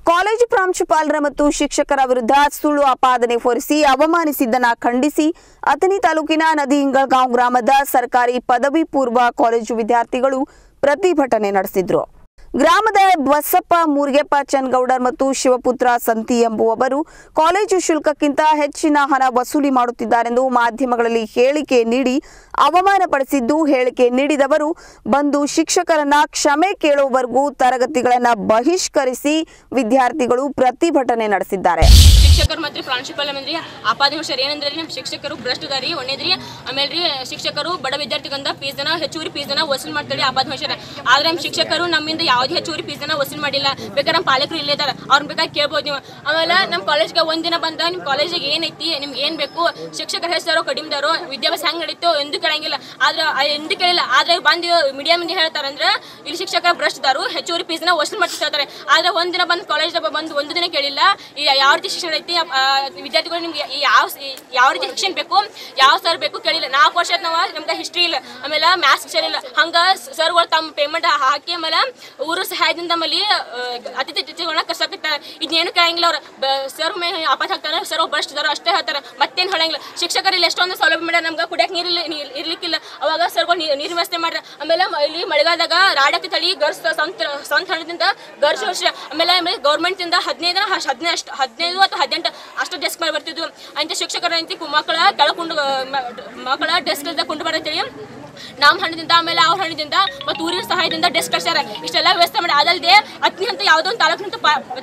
college ಪ್ರಾಂಶುಪಾಲರ ಮತ್ತು ಶಿಕ್ಷಕರ ವಿರುದ್ಧ ಸುಳ್ಳು ಆಪಾದನೆ ಹೊರಿಸಿ ಅವಮಾನಿಸಿದ್ದನ್ನ ಖಂಡಿಸಿ ಅಥಣಿ ತಾಲೂಕಿನ ನದಿ ಇಂಗಳಗಾಂವ್ ಗ್ರಾಮದ ಸರ್ಕಾರಿ ಪದವಿ ಪೂರ್ವ ಕಾಲೇಜು ವಿದ್ಯಾರ್ಥಿಗಳು ಪ್ರತಿಭಟನೆ ನಡೆಸಿದ್ರು ಗ್ರಾಮದ ಬಸಪ್ಪ ಮುರುಗೆಪ್ಪ ಚನ್ಗೌಡರ್ ಮತ್ತು ಶಿವಪುತ್ರ ಸಂತಿ ಎಂಬುವವರು ಕಾಲೇಜು ಶುಲ್ಕಕ್ಕಿಂತ ಹೆಚ್ಚಿನ ಹಣ ವಸೂಲಿ ಮಾಡುತ್ತಿದ್ದಾರೆಂದು ಮಾಧ್ಯಮಗಳಲ್ಲಿ ಹೇಳಿಕೆ ನೀಡಿ ಅವಮಾನಪಡಿಸಿದ್ದು ಹೇಳಿಕೆ ನೀಡಿದವರು ಬಂದು ಶಿಕ್ಷಕರನ್ನ ಕ್ಷಮೆ ಕೇಳುವವರೆಗೂ ತರಗತಿಗಳನ್ನ ಬಹಿಷ್ಕರಿಸಿ ವಿದ್ಯಾರ್ಥಿಗಳು ಪ್ರತಿಭಟನೆ ನಡೆಸಿದ್ದಾರೆ ಶಿಕ್ಷಕರು ಮತ್ತು ಪ್ರಾಂಶುಪಾಲ ಮಂದ್ರಿ ಆಪಾದನೆ ಮಾಡ್ಸ್ಯಾರ ಏನಂದ್ರೆ ರೀ ನಮ್ಮ ಶಿಕ್ಷಕರು ಭ್ರಷ್ಟದಾರಿ ಒಂದೇದ್ರಿ ಆಮೇಲೆ ರೀ ಶಿಕ್ಷಕರು ಬಡ ವಿದ್ಯಾರ್ಥಿಗಳಿಂದ ಫೀಸನ ಹೆಚ್ಚುವರಿ ಫೀಸನ ವಸೂಲ್ ಮಾಡ್ತಾರೆ ಆಪಾದನೆ ಮಾಡ್ಸ್ಯಾರ ಆದ್ರೆ ನಮ್ಮ ಶಿಕ್ಷಕರು ನಮ್ಮಿಂದ ಯಾವುದೇ ಹೆಚ್ಚುವರಿ ಫೀಸನ ವಸೂಲ್ ಮಾಡಿಲ್ಲ ಬೇಕಾದ್ರೆ ನಮ್ಮ ಪಾಲಕರು ಇಲ್ಲೇ ಇದಾರೆ ಅವ್ರನ್ನ ಬೇಕಾಗಿ ಕೇಳ್ಬೋದು ನೀವು ಆಮೇಲೆ ನಮ್ಮ ಕಾಲೇಜ್ಗೆ ಒಂದಿನ ಬಂದ ನಿಮ್ಮ ಕಾಲೇಜಿಗೆ ಏನೈತಿ ನಿಮ್ಗೆ ಏನು ಬೇಕು ಶಿಕ್ಷಕರ ಹೆಸರು ಕಡಿಮೆದಾರು ವಿದ್ಯಾಭ್ಯಾಸ ಹೆಂಗೆ ನಡೀತು ಎಂದು ಕೇಳಂಗಿಲ್ಲ ಆದ್ರೆ ಆ ಎಂದು ಕೇಳಿಲ್ಲ ಆದ್ರೆ ಬಂದು ಮೀಡಿಯಾ ಮಂದಿ ಹೇಳ್ತಾರಂದ್ರೆ ಇಲ್ಲಿ ಶಿಕ್ಷಕರ ಭ್ರಷ್ಟದಾರು ಹೆಚ್ಚುವರಿ ಫೀಸ್ನ ವಸೂಲ್ ಮಾಡ್ತಾ ಹೇಳ್ತಾರೆ ಆದ್ರೆ ಒಂದಿನ ಬಂದು ಕಾಲೇಜ್ ಬಂದು ಒಂದು ದಿನ ಕೇಳಿಲ್ಲ ಈ ಯಾವ ರೀತಿ ಶಿಕ್ಷಣ ಐತಿ ಆ, ವಿದ್ಯಾರ್ಥಿಗಳು ನಿಮ್ಗೆ ಈ ಯಾವ ಈ- ಯಾವ ರೀತಿ ಶಿಕ್ಷಣ ಬೇಕು ಯಾವ ಸರ್ ಬೇಕು ಕೇಳಿಲ್ಲ ನಾಲ್ಕು ವರ್ಷ ನಾವು ನಮ್ಗೆ ಹಿಸ್ಟ್ರಿ ಇಲ್ಲ ಆಮೇಲೆ ಮ್ಯಾಥ್ಸ್ ಶಿಕ್ಷಣ ಇಲ್ಲ ಹಂಗ ಸರ್ಗಳು ತಮ್ಮ ಪೇಮೆಂಟ್ ಹಾಕಿ ಆಮೇಲೆ ಊರು ಸಹಾಯದಿಂದ ಆಮೇಲೆ ಆ, ಅತಿಥಿ ಅತಿಥಿಗಳನ್ನ ಕರ್ಸಕತ್ತಾರೆ ಇದನ್ನೇನು ಕೇಳಂಗಿಲ್ಲ ಅವ್ರು ಸರ್ ಮೇಲೆ ಅಪಾತ ಹಾಕ್ತಾರೆ ಸರ್ ಭ್ರಷ್ಟದಾರು ಅಷ್ಟೇ ಹೇಳ್ತಾರೆ ಮತ್ತೇನು ಹೇಳಂಗಿಲ್ಲ ಶಿಕ್ಷಕರು ಇಲ್ಲಿ ಎಷ್ಟೊಂದು ಸೌಲಭ್ಯ ಮಾಡ್ಯಾರ ನಮ್ಗೆ ಕುಡಿಯಕ್ಕೆ ನೀರಿಲ್ಲ ನೀರ್ ಇರ್ಲಿಕ್ಕಿಲ್ಲ ಅವಾಗ ಸರ್ಗಳು ನೀರಿನ ವ್ಯವಸ್ಥೆ ಮಾಡ್ರ ಆಮೇಲೆ ಮ- ಇಲ್ಲಿ ಮಳೆಗಾಲದಾಗ ರಾಡಕ್ಕೆ ತಳಿ ಗರ್ಸ್ ಸಂತ ಸ್ವಂತ ಹಣದಿಂದ ಗರ್ಸ್ ವರ್ಷ ಆಮೇಲೆ ಆಮೇಲೆ ಗೌರ್ಮೆಂಟಿಂದ ಹದಿನೈದು ಹದಿನೈದು ಅಷ್ಟು ಹದಿನೈದು ಅಥವಾ ಹದಿನೆಂಟು ಅಷ್ಟು ಡೆಸ್ಕ್ ಮಾಡಿ ಬರ್ತಿದ್ವು ಅಂತ ಶಿಕ್ಷಕರ ಅಂತಿ ಮಕ್ಕಳ ಕೆಳಕೊಂಡು ಮಕ್ಕಳ ಡೆಸ್ಕ್ ಕೊಂಡು ಬರತ್ತೇಳಿ ನಮ್ಮ ಹಣದಿಂದ ಆಮೇಲೆ ಅವ್ರ ಹಣದಿಂದ ಮತ್ತು ಊರಿನ ಸಹಾಯದಿಂದ ಡೆಸ್ಕ್ ಕಳ್ಸ್ಯಾರ ಇಷ್ಟೆಲ್ಲ ವ್ಯವಸ್ಥೆ ಮಾಡಿ ಅದಲ್ಲದೆ ಹತ್ತನೇ ಹಂತ ಯಾವುದೋ ಒಂದು ತಾಲೂಕಿನಂತ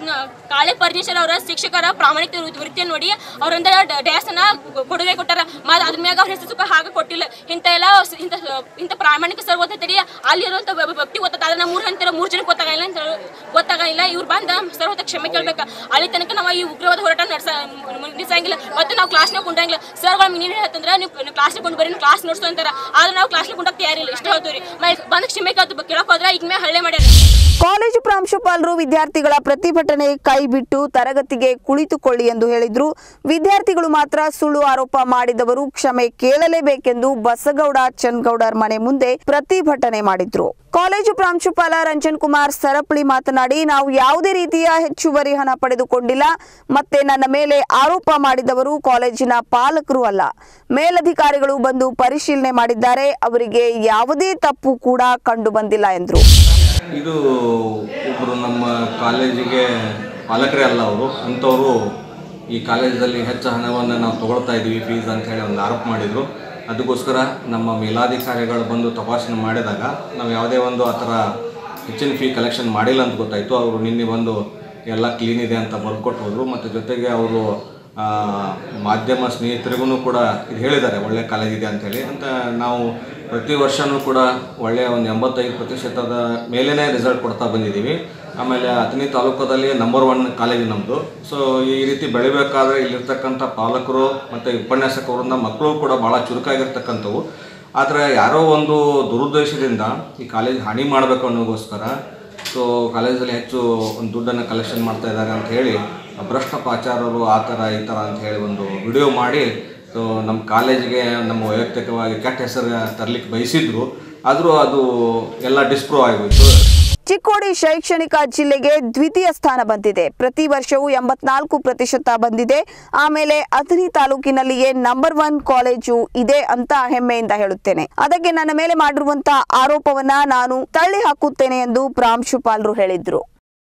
ಕಾಳೆ ಪರಮೇಶ್ವರ್ ಅವರ ಶಿಕ್ಷಕರ ಪ್ರಾಮಾಣಿಕ ವೃತ್ತಿ- ವೃತ್ತಿಯನ್ನು ನೋಡಿ ಅವರಿಂದ ಡ್ಯಾಸನ್ನ ಕೊಡುಗೆ ಕೊಟ್ಟಾರ ಮತ್ತು ಅದ್ರ ಮ್ಯಾಗ ಅವ್ರ ಹೆಸರು ಸುಖ ಹಾಗೆ ಕೊಟ್ಟಿಲ್ಲ ಇಂಥ ಎಲ್ಲ ಸ- ಇಂಥ ಇಂಥ ಪ್ರಾಮಾಣಿಕ ಸರ್ ಗೊತ್ತೈತಿ ಅಲ್ಲಿರುವಂಥ ವ್ಯ- ವ್ಯಕ್ತಿ ಗೊತ್ತಾಗ ಅದನ್ನ ಮೂರು ಹಂತರ ಮೂರು ಜನಕ್ಕೆ ಗೊತ್ತಾಗಲ್ಲ ಅಂತ ಹೇಳಿ- ಗೊತ್ತಾಗಲ್ಲ ಇವ್ರು ಬಂದ ಸರ್ ಹೊತ್ತ ಕ್ಷಮೆ ಕೇಳ್ಬೇಕು ಅಲ್ಲಿ ತನಕ ನಾವು ಈ ಉಗ್ರವಾದ ಹೋರಾಟ ನಡೆಸ ನಿಲ್ಸಂಗಿಲ್ಲ ಮತ್ತು ನಾವು ಕ್ಲಾಸ್ನಾಗ ಕುಂಡಂಗಿಲ್ಲ ಸರ್ಗಳು ನೀನು ಹೇಳ್ತಂದ್ರೆ ನೀವು ನೀವು ಕ್ಲಾಸ್ನಾಗ ಕೊಂಡು ಬರ್ರಿ ನೀವು ಕ್ಲಾಸ್ ನೋಡ್ಸು ಅಂತಾರೆ ಆದ್ರೆ ನಾವು ಕ್ಲಾಸ್ನಾಗ ಕುಂಡಕ್ಕೆ ತಯಾರಿಲ್ಲ ಇಷ್ಟ ಹೇಳ್ತೀವಿ ರೀ ಬಂದು ಕ್ಷಮೆ ಕೇಳ್ತು ಕೇಳಕ್ ಹೋದ್ರೆ ಈಗ ಮೇಲೆ ಹಳ್ಳೆ ಮಾಡ್ಯಾರ ಕಾಲೇಜು ಪ್ರಾಂಶುಪಾಲರು ವಿದ್ಯಾರ್ಥಿಗಳ ಪ್ರತಿಭಟನೆ ಕೈಬಿಟ್ಟು ತರಗತಿಗೆ ಕುಳಿತುಕೊಳ್ಳಿ ಎಂದು ಹೇಳಿದ್ರು ವಿದ್ಯಾರ್ಥಿಗಳು ಮಾತ್ರ ಸುಳ್ಳು ಆರೋಪ ಮಾಡಿದವರು ಕ್ಷಮೆ ಕೇಳಲೇಬೇಕೆಂದು ಬಸಗೌಡ ಚನ್ಗೌಡರ್ ಮನೆ ಮುಂದೆ ಪ್ರತಿಭಟನೆ ಮಾಡಿದ್ರು ಕಾಲೇಜು ಪ್ರಾಂಶುಪಾಲ ರಂಜನ್ ಕುಮಾರ್ ಸರಪಳಿ ಮಾತನಾಡಿ ನಾವು ಯಾವುದೇ ರೀತಿಯ ಹೆಚ್ಚುವರಿ ಹಣ ಪಡೆದುಕೊಂಡಿಲ್ಲ ಮತ್ತೆ ನನ್ನ ಮೇಲೆ ಆರೋಪ ಮಾಡಿದವರು ಕಾಲೇಜಿನ ಪಾಲಕರು ಅಲ್ಲ ಮೇಲಧಿಕಾರಿಗಳು ಬಂದು ಪರಿಶೀಲನೆ ಮಾಡಿದ್ದಾರೆ ಅವರಿಗೆ ಯಾವುದೇ ತಪ್ಪು ಕೂಡ ಕಂಡು ಬಂದಿಲ್ಲ ಎಂದರು ಇದು ಒಬ್ಬರು ನಮ್ಮ ಕಾಲೇಜಿಗೆ ಪಾಲಕರೇ ಅಲ್ಲ ಅವರು ಅಂಥವರು ಈ ಕಾಲೇಜಲ್ಲಿ ಹೆಚ್ಚು ಹಣವನ್ನು ನಾವು ತಗೊಳ್ತಾ ಇದ್ದೀವಿ ಫೀಸ್ ಅಂತ ಹೇಳಿ ಒಂದು ಆರೋಪ ಮಾಡಿದರು ಅದಕ್ಕೋಸ್ಕರ ನಮ್ಮ ಮೇಲಾಧಿಕಾರಿಗಳು ಬಂದು ತಪಾಸಣೆ ಮಾಡಿದಾಗ ನಾವು ಯಾವುದೇ ಒಂದು ಆ ಥರ ಹೆಚ್ಚಿನ ಫೀ ಕಲೆಕ್ಷನ್ ಮಾಡಿಲ್ಲ ಅಂತ ಗೊತ್ತಾಯಿತು ಅವರು ನಿನ್ನೆ ಬಂದು ಎಲ್ಲ ಕ್ಲೀನ್ ಇದೆ ಅಂತ ಬರ್ಕೊಟ್ಟು ಹೋದರು ಮತ್ತು ಜೊತೆಗೆ ಅವರು ಆ, ಮಾಧ್ಯಮ ಸ್ನೇಹಿತರಿಗೂ ಕೂಡ ಇದು ಹೇಳಿದ್ದಾರೆ ಒಳ್ಳೆ ಕಾಲೇಜ್ ಇದೆ ಅಂತೇಳಿ ಅಂತ ನಾವು ಪ್ರತಿ ವರ್ಷವೂ ಕೂಡ ಒಳ್ಳೆಯ ಒಂದು ಎಂಬತ್ತೈದು ಪ್ರತಿಶತದ ಮೇಲೇ ರಿಸಲ್ಟ್ ಕೊಡ್ತಾ ಬಂದಿದ್ದೀವಿ ಆಮೇಲೆ ಅಥಣಿ ತಾಲೂಕದಲ್ಲಿ ನಂಬರ್ ಒನ್ ಕಾಲೇಜ್ ನಮ್ಮದು ಸೊ ಈ ರೀತಿ ಬೆಳಿಬೇಕಾದ್ರೆ ಇಲ್ಲಿರ್ತಕ್ಕಂಥ ಪಾಲಕರು ಮತ್ತು ಉಪನ್ಯಾಸಕರಿಂದ ಮಕ್ಕಳು ಕೂಡ ಭಾಳ ಚುರುಕಾಗಿರ್ತಕ್ಕಂಥವು ಆದರೆ ಯಾರೋ ಒಂದು ದುರುದ್ದೇಶದಿಂದ ಈ ಕಾಲೇಜ್ ಹಾನಿ ಮಾಡಬೇಕು ಅನ್ನೋಗೋಸ್ಕರ ಸೊ ಕಾಲೇಜಲ್ಲಿ ಹೆಚ್ಚು ಒಂದು ದುಡ್ಡನ್ನು ಕಲೆಕ್ಷನ್ ಮಾಡ್ತಾ ಇದ್ದಾರೆ ಅಂತ ಹೇಳಿ ಭ್ರಷ್ಟ ಪಾಚಾರರು ಆ ಥರ ಈ ಥರ ಅಂತ ಹೇಳಿ ಒಂದು ವಿಡಿಯೋ ಮಾಡಿ ಸೊ ನಮ್ಮ ಕಾಲೇಜಿಗೆ ನಮ್ಮ ವೈಯಕ್ತಿಕವಾಗಿ ಕೆಟ್ಟ ಹೆಸರು ತರಲಿಕ್ಕೆ ಬಯಸಿದ್ರು ಆದರೂ ಅದು ಎಲ್ಲ ಡಿಸ್ಪ್ರೂವ್ ಆಗೋಯ್ತು ಚಿಕ್ಕೋಡಿ ಶೈಕ್ಷಣಿಕ ಜಿಲ್ಲೆಗೆ ದ್ವಿತೀಯ ಸ್ಥಾನ ಬಂದಿದೆ ಪ್ರತಿ ವರ್ಷವೂ ಎಂಬತ್ನಾಲ್ಕು ಪ್ರತಿಶತ ಬಂದಿದೆ ಆಮೇಲೆ ಅಥಣಿ ತಾಲೂಕಿನಲ್ಲಿಯೇ ನಂಬರ್ ಒನ್ ಕಾಲೇಜು ಇದೆ ಅಂತ ಹೆಮ್ಮೆಯಿಂದ ಹೇಳುತ್ತೇನೆ ಅದಕ್ಕೆ ನನ್ನ ಮೇಲೆ ಮಾಡಿರುವಂತಹ ಆರೋಪವನ್ನ ನಾನು ತಳ್ಳಿ ಹಾಕುತ್ತೇನೆ ಎಂದು ಪ್ರಾಂಶುಪಾಲರು ಹೇಳಿದ್ರು